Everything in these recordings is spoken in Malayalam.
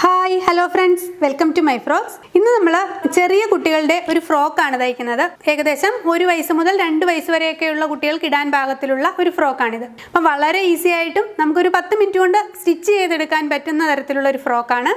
hi hello friends welcome to my frocks ഇന്ന് നമ്മൾ ചെറിയ കുട്ടികളുടെ ഒരു ഫ്രോക്കാണ് തയ്ക്കുന്നത് ഏകദേശം ഒരു വയസ്സ് മുതൽ രണ്ട് വയസ്സ് വരെയൊക്കെയുള്ള കുട്ടികൾക്ക് ഇടാൻ പാകത്തിലുള്ള ഒരു ഫ്രോക്കാണിത് അപ്പം വളരെ ഈസി ആയിട്ടും നമുക്കൊരു പത്ത് മിനിറ്റ് കൊണ്ട് സ്റ്റിച്ച് ചെയ്തെടുക്കാൻ പറ്റുന്ന തരത്തിലുള്ള ഒരു ഫ്രോക്കാണ്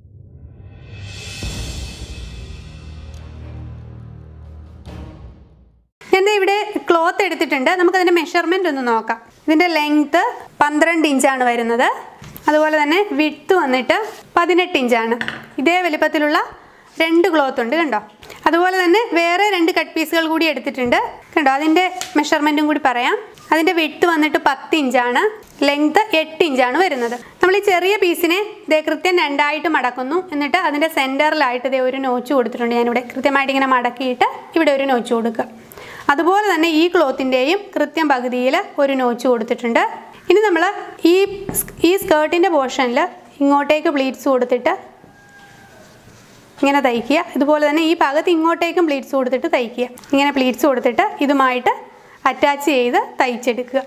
ഞാൻ ദേ ഇവിടെ ക്ലോത്ത് എടുത്തിട്ടുണ്ട് നമുക്കതിൻ്റെ മെഷർമെൻ്റ് ഒന്ന് നോക്കാം ഇതിൻ്റെ ലെങ്ത്ത് പന്ത്രണ്ട് ഇഞ്ചാണ് വരുന്നത് അതുപോലെ തന്നെ വിട്ത്ത് വന്നിട്ട് പതിനെട്ട് ഇഞ്ചാണ് ഇതേ വലിപ്പത്തിലുള്ള രണ്ട് ക്ലോത്ത് ഉണ്ട് കണ്ടോ അതുപോലെ തന്നെ വേറെ രണ്ട് കട്ട് പീസുകൾ കൂടി എടുത്തിട്ടുണ്ട് കണ്ടോ അതിൻ്റെ മെഷർമെൻറ്റും കൂടി പറയാം അതിൻ്റെ വിട്ത്ത് വന്നിട്ട് പത്ത് ഇഞ്ചാണ് ലെങ്ത്ത് എട്ട് ഇഞ്ചാണ് വരുന്നത് നമ്മൾ ഈ ചെറിയ പീസിനെ ഇതേ കൃത്യം രണ്ടായിട്ട് മടക്കുന്നു എന്നിട്ട് അതിൻ്റെ സെൻറ്ററിലായിട്ട് ഇതേ ഒരു നോച്ച് കൊടുത്തിട്ടുണ്ട് ഞാനിവിടെ കൃത്യമായിട്ട് ഇങ്ങനെ മടക്കിയിട്ട് ഇവിടെ ഒരു നോച്ച് കൊടുക്കുക അതുപോലെ തന്നെ ഈ ക്ലോത്തിൻ്റെയും കൃത്യം പകുതിയിൽ ഒരു നോച്ച് കൊടുത്തിട്ടുണ്ട് ഇനി നമ്മൾ ഈ ഈ സ്കേർട്ടിൻ്റെ പോർഷനിൽ ഇങ്ങോട്ടേക്ക് പ്ലീറ്റ്സ് കൊടുത്തിട്ട് ഇങ്ങനെ തയ്ക്കുക ഇതുപോലെ തന്നെ ഈ ഭാഗത്ത് ഇങ്ങോട്ടേക്കും പ്ലീറ്റ്സ് കൊടുത്തിട്ട് തയ്ക്കുക ഇങ്ങനെ പ്ലീറ്റ്സ് കൊടുത്തിട്ട് ഇതുമായിട്ട് അറ്റാച്ച് ചെയ്ത് തയ്ച്ചെടുക്കുക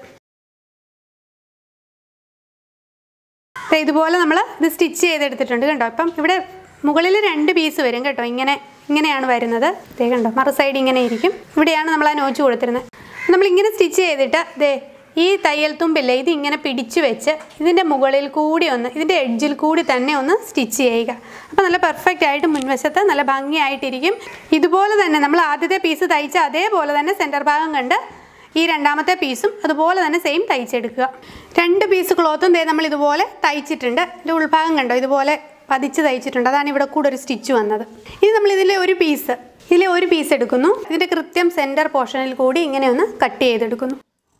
ദേ ഇതുപോലെ നമ്മൾ ഇത് സ്റ്റിച്ച് ചെയ്തെടുത്തിട്ടുണ്ട് കണ്ടോ അപ്പം ഇവിടെ മുകളിൽ രണ്ട് പീസ് വരും കേട്ടോ ഇങ്ങനെ ഇങ്ങനെയാണ് വരുന്നത് ദേ കണ്ടോ മറു സൈഡ് ഇങ്ങനെ ഇരിക്കും ഇവിടെയാണ് നമ്മൾ ആ നോച്ച് കൊടുത്തിരുന്നത് നമ്മൾ ഇങ്ങനെ സ്റ്റിച്ച് ചെയ്തിട്ട് ദേ ഈ തയ്യൽ തുമ്പില്ലേ ഇത് ഇങ്ങനെ പിടിച്ചു വെച്ച് ഇതിൻ്റെ മുകളിൽ കൂടി ഒന്ന് ഇതിൻ്റെ എഡ്ജിൽ കൂടി തന്നെ ഒന്ന് സ്റ്റിച്ച് ചെയ്യുക അപ്പോൾ നല്ല പെർഫെക്റ്റ് ആയിട്ട് മുൻവശത്ത് നല്ല ഭംഗിയായിട്ടിരിക്കും ഇതുപോലെ തന്നെ നമ്മൾ ആദ്യത്തെ പീസ് തയ്ച്ച അതേപോലെ തന്നെ സെൻറ്റർ ഭാഗം കണ്ട് ഈ രണ്ടാമത്തെ പീസും അതുപോലെ തന്നെ സെയിം തയ്ച്ചെടുക്കുക രണ്ട് പീസ് ക്ലോത്തും ദേ നമ്മൾ ഇതുപോലെ തയ്ച്ചിട്ടുണ്ട് ഇതിൻ്റെ ഉൾഭാഗം കണ്ടോ ഇതുപോലെ പതിച്ച് തയ്ച്ചിട്ടുണ്ട് അതാണ് ഇവിടെ കൂടെ ഒരു സ്റ്റിച്ച് വന്നത് ഇനി നമ്മൾ ഇതിലെ ഒരു പീസ് ഇതിലെ ഒരു പീസ് എടുക്കുന്നു ഇതിൻ്റെ കൃത്യം സെൻറ്റർ പോർഷനിൽ കൂടി ഇങ്ങനെ ഒന്ന് കട്ട് ചെയ്തെടുക്കുന്നു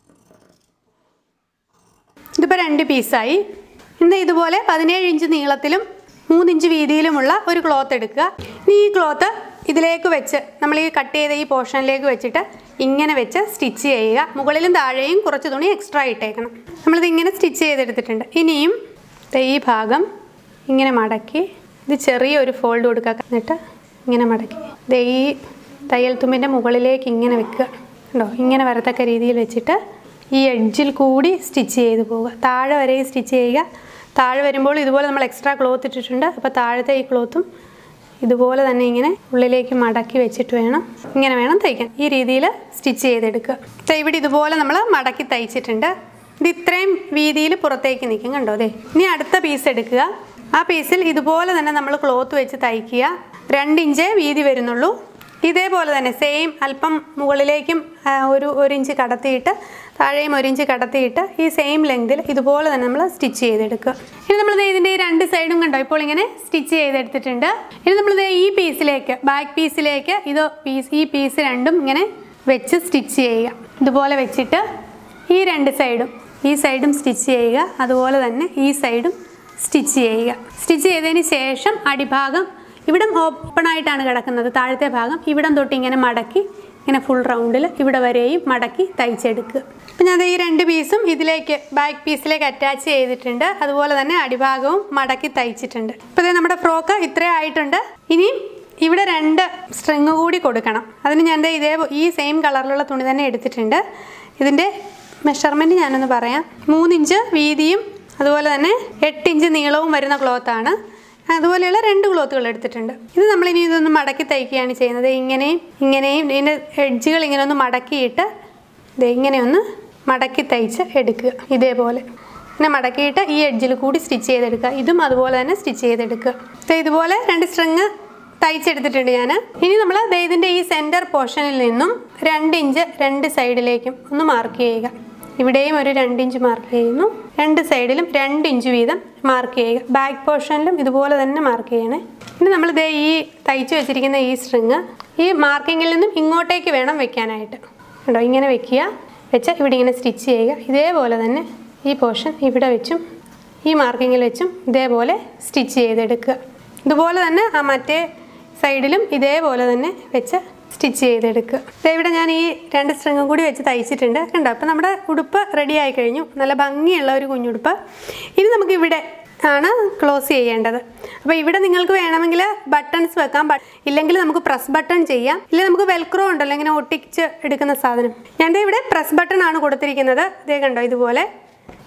ഇതിപ്പോൾ രണ്ട് പീസായി ഇന്ന് ഇതുപോലെ പതിനേഴ് ഇഞ്ച് നീളത്തിലും മൂന്നിഞ്ച് വീതിയിലുമുള്ള ഒരു ക്ലോത്ത് എടുക്കുക ഇനി ഈ ക്ലോത്ത് ഇതിലേക്ക് വെച്ച് നമ്മൾ ഈ കട്ട് ചെയ്ത ഈ പോർഷനിലേക്ക് വെച്ചിട്ട് ഇങ്ങനെ വെച്ച് സ്റ്റിച്ച് ചെയ്യുക മുകളിലും താഴെയും കുറച്ച് തുണി എക്സ്ട്രാ ഇട്ടേക്കണം നമ്മളിത് ഇങ്ങനെ സ്റ്റിച്ച് ചെയ്തെടുത്തിട്ടുണ്ട് ഇനിയും ദേ ഈ ഭാഗം ഇങ്ങനെ മടക്കി ഇത് ചെറിയൊരു ഫോൾഡ് കൊടുക്കുക എന്നിട്ട് ഇങ്ങനെ മടക്കി ദേ ഈ തയ്യൽ തുമ്പിൻ്റെ മുകളിലേക്ക് ഇങ്ങനെ വെക്കുക കണ്ടോ ഇങ്ങനെ വരത്തക്ക രീതിയിൽ വെച്ചിട്ട് ഈ എഡ്ജിൽ കൂടി സ്റ്റിച്ച് ചെയ്ത് പോവുക താഴെ വരെ സ്റ്റിച്ച് ചെയ്യുക താഴെ വരുമ്പോൾ ഇതുപോലെ നമ്മൾ എക്സ്ട്രാ ക്ലോത്ത് ഇട്ടിട്ടുണ്ട് അപ്പോൾ താഴത്തെ ഈ ക്ലോത്തും ഇതുപോലെ തന്നെ ഇങ്ങനെ ഉള്ളിലേക്ക് മടക്കി വെച്ചിട്ട് വേണം ഇങ്ങനെ വേണം തയ്ക്കാൻ ഈ രീതിയിൽ സ്റ്റിച്ച് ചെയ്തെടുക്കുക ദേ ഇവിടെ ഇതുപോലെ നമ്മൾ മടക്കി തയ്ച്ചിട്ടുണ്ട് ഇത് ഇത്രയും വീതിയിൽ പുറത്തേക്ക് നിൽക്കും കണ്ടോ അതെ ഇനി അടുത്ത പീസ് എടുക്കുക ആ പീസിൽ ഇതുപോലെ തന്നെ നമ്മൾ ക്ലോത്ത് വെച്ച് തയ്ക്കുക രണ്ട് ഇഞ്ചേ വീതി വരുന്നുള്ളൂ ഇതേപോലെ തന്നെ സെയിം അല്പം മുകളിലേക്കും ആ, ഒരു ഒരു ഇഞ്ച് കടത്തിയിട്ട് താഴെയും ഒരു ഇഞ്ച് കടത്തിയിട്ട് ഈ സെയിം ലെങ്തിൽ ഇതുപോലെ തന്നെ നമ്മൾ സ്റ്റിച്ച് ചെയ്തെടുക്കുക ഇനി നമ്മൾ ഇതിൻ്റെ ഈ രണ്ട് സൈഡും കണ്ടോ ഇപ്പോൾ ഇങ്ങനെ സ്റ്റിച്ച് ചെയ്തെടുത്തിട്ടുണ്ട് ഇനി നമ്മൾ ഈ പീസിലേക്ക് ബാക്ക് പീസിലേക്ക് ഇത് പീസ് ഈ പീസ് രണ്ടും ഇങ്ങനെ വെച്ച് സ്റ്റിച്ച് ചെയ്യുക ഇതുപോലെ വെച്ചിട്ട് ഈ രണ്ട് സൈഡും ഈ സൈഡും സ്റ്റിച്ച് ചെയ്യുക അതുപോലെ തന്നെ ഈ സൈഡും സ്റ്റിച്ച് ചെയ്യുക സ്റ്റിച്ച് ചെയ്തതിന് ശേഷം അടിഭാഗം ഇവിടം ഓപ്പൺ ആയിട്ടാണ് കിടക്കുന്നത് താഴത്തെ ഭാഗം ഇവിടം തൊട്ട് ഇങ്ങനെ മടക്കി ഇങ്ങനെ ഫുൾ റൗണ്ടിൽ ഇവിടെ വരെയും മടക്കി തയ്ച്ചെടുക്കുക അപ്പം ഞാൻ ദേ ഈ രണ്ട് പീസും ഇതിലേക്ക് ബാക്ക് പീസിലേക്ക് അറ്റാച്ച് ചെയ്തിട്ടുണ്ട് അതുപോലെ തന്നെ അടിഭാഗവും മടക്കി തയ്ച്ചിട്ടുണ്ട് ഇപ്പോൾ ദേ നമ്മുടെ ഫ്രോക്ക് ഇത്രയും ആയിട്ടുണ്ട് ഇനിയും ഇവിടെ രണ്ട് സ്ട്രിങ് കൂടി കൊടുക്കണം അതിന് ഞാൻ ദേ ഇതേ ഈ സെയിം കളറിലുള്ള തുണി തന്നെ എടുത്തിട്ടുണ്ട് ഇതിൻ്റെ മെഷർമെൻറ്റ് ഞാനൊന്ന് പറയാം മൂന്നിഞ്ച് വീതിയും അതുപോലെ തന്നെ എട്ട് ഇഞ്ച് നീളവും വരുന്ന ക്ലോത്താണ് അതുപോലെയുള്ള രണ്ട് ക്ലോത്തുകൾ എടുത്തിട്ടുണ്ട് ഇത് നമ്മളിനി ഇതൊന്ന് മടക്കി തയ്ക്കുകയാണ് ചെയ്യുന്നത് ഇങ്ങനെയും ഇങ്ങനെയും ഇതിൻ്റെ എഡ്ജുകൾ ഇങ്ങനെ ഒന്ന് മടക്കിയിട്ട് ഇത് ഇങ്ങനെ ഒന്ന് മടക്കി തയ്ച്ച് എടുക്കുക ഇതേപോലെ ഇങ്ങനെ മടക്കിയിട്ട് ഈ എഡ്ജിൽ കൂടി സ്റ്റിച്ച് ചെയ്തെടുക്കുക ഇതും അതുപോലെ തന്നെ സ്റ്റിച്ച് ചെയ്തെടുക്കുക ദേ ഇതുപോലെ രണ്ട് സ്ട്രിങ് തയ്ച്ചെടുത്തിട്ടുണ്ട് ഞാൻ ഇനി നമ്മൾ ഇതിൻ്റെ ഈ സെൻറ്റർ പോർഷനിൽ നിന്നും രണ്ട് ഇഞ്ച് രണ്ട് സൈഡിലേക്കും ഒന്ന് മാർക്ക് ചെയ്യുക ഇവിടെയും ഒരു രണ്ട് ഇഞ്ച് മാർക്ക് ചെയ്യുന്നു രണ്ട് സൈഡിലും രണ്ട് ഇഞ്ച് വീതം മാർക്ക് ചെയ്യുക ബാക്ക് പോർഷനിലും ഇതുപോലെ തന്നെ മാർക്ക് ചെയ്യണേ ഇനി നമ്മൾ ഇതേ ഈ തയ്ച്ചു വെച്ചിരിക്കുന്ന ഈ സ്ട്രിങ് ഈ മാർക്കിങ്ങിൽ നിന്നും ഇങ്ങോട്ടേക്ക് വേണം വെക്കാനായിട്ട് കണ്ടോ ഇങ്ങനെ വെക്കുക വെച്ച് ഇവിടെ ഇങ്ങനെ സ്റ്റിച്ച് ചെയ്യുക ഇതേപോലെ തന്നെ ഈ പോർഷൻ ഇവിടെ വെച്ചും ഈ മാർക്കിങ്ങിൽ വെച്ചും ഇതേപോലെ സ്റ്റിച്ച് ചെയ്തെടുക്കുക ഇതുപോലെ തന്നെ ആ മറ്റേ സൈഡിലും ഇതേപോലെ തന്നെ വെച്ച് സ്റ്റിച്ച് ചെയ്തെടുക്കുക ദേ ഇവിടെ ഞാൻ ഈ രണ്ട് സ്ട്രിങ്ങും കൂടി വെച്ച് തയ്ച്ചിട്ടുണ്ട് കണ്ടോ അപ്പോൾ നമ്മുടെ ഉടുപ്പ് റെഡി ആയി കഴിഞ്ഞു നല്ല ഭംഗിയുള്ള ഒരു കുഞ്ഞുടുപ്പ് ഇനി നമുക്ക് ഇവിടെ ആണ് ക്ലോസ് ചെയ്യേണ്ടത് അപ്പോൾ ഇവിടെ നിങ്ങൾക്ക് വേണമെങ്കിൽ ബട്ടൺസ് വെക്കാം ബട്ട് ഇല്ലെങ്കിൽ നമുക്ക് പ്രസ് ബട്ടൺ ചെയ്യാം ഇല്ലെങ്കിൽ നമുക്ക് വെൽക്രോ ഉണ്ടല്ലോ ഇങ്ങനെ ഒട്ടിച്ച് എടുക്കുന്ന സാധനം ഞാൻ ദേ ഇവിടെ പ്രസ് ബട്ടൺ ആണ് കൊടുത്തിരിക്കുന്നത് ഇതേ കണ്ടോ ഇതുപോലെ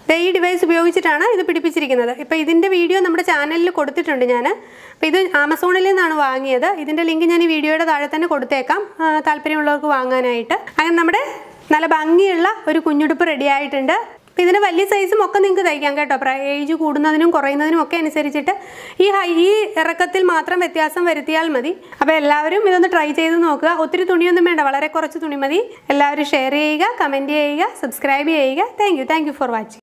ദേ ഈ ഡിവൈസ് ഉപയോഗിച്ചിട്ടാണ് ഇത് പിടിപ്പിച്ചിരിക്കുന്നത് ഇപ്പോൾ ഇതിൻ്റെ വീഡിയോ നമ്മുടെ ചാനലിൽ കൊടുത്തിട്ടുണ്ട് ഞാൻ അപ്പോൾ ഇത് ആമസോണിൽ നിന്നാണ് വാങ്ങിയത് ഇതിൻ്റെ ലിങ്ക് ഞാൻ ഈ വീഡിയോയുടെ താഴെ തന്നെ കൊടുത്തേക്കാം ആ, താല്പര്യമുള്ളവർക്ക് വാങ്ങാനായിട്ട് അങ്ങനെ നമ്മുടെ നല്ല ഭംഗിയുള്ള ഒരു കുഞ്ഞുടുപ്പ് റെഡി ആയിട്ടുണ്ട് അപ്പോൾ ഇതിന് വലിയ സൈസും ഒക്കെ നിങ്ങൾക്ക് തയ്ക്കാം കേട്ടോ ഏജ് കൂടുന്നതിനും കുറയുന്നതിനും ഒക്കെ അനുസരിച്ചിട്ട് ഈ ഹൈ ഈ ഇറക്കത്തിൽ മാത്രം വ്യത്യാസം വരുത്തിയാൽ മതി അപ്പോൾ എല്ലാവരും ഇതൊന്ന് ട്രൈ ചെയ്ത് നോക്കുക ഒത്തിരി തുണിയൊന്നും വേണ്ട വളരെ കുറച്ച് തുണി മതി എല്ലാവരും ഷെയർ ചെയ്യുക കമൻറ്റ് ചെയ്യുക സബ്സ്ക്രൈബ് ചെയ്യുക thank you thank you for watching